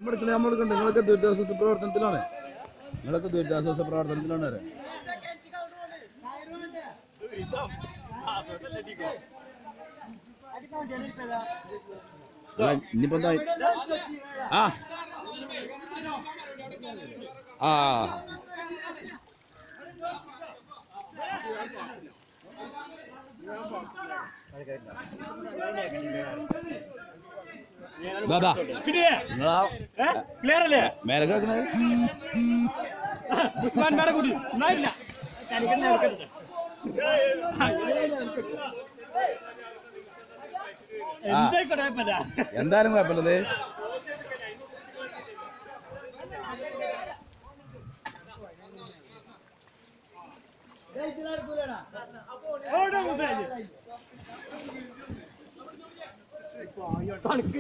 എടുക്കണേ നമ്മൾ എടുക്കണ്ടേ നിങ്ങളൊക്കെ ദുരിതാശ്വാസ പ്രവർത്തനത്തിലാണ് നിങ്ങളൊക്കെ ദുരിതാശ്വാസ പ്രവർത്തനത്തിലാണ് വരെ അല്ല, ഇനിയിപ്പോ എന്താ ആ ആ ദാദാ നിങ്ങളാ ക്ലിയർ അല്ലേ മേലെ കേൾക്കണത് ഉസ്മാൻ മേടെ കൂടി എന്നായില്ല കളിക്കുന്ന എടുക്കരുത് എന്തായിക്കോട്ടെ കുഴപ്പമില്ല എന്തായാലും കുഴപ്പമില്ലത് ഓടെ മുതലാളി തണുക്ക്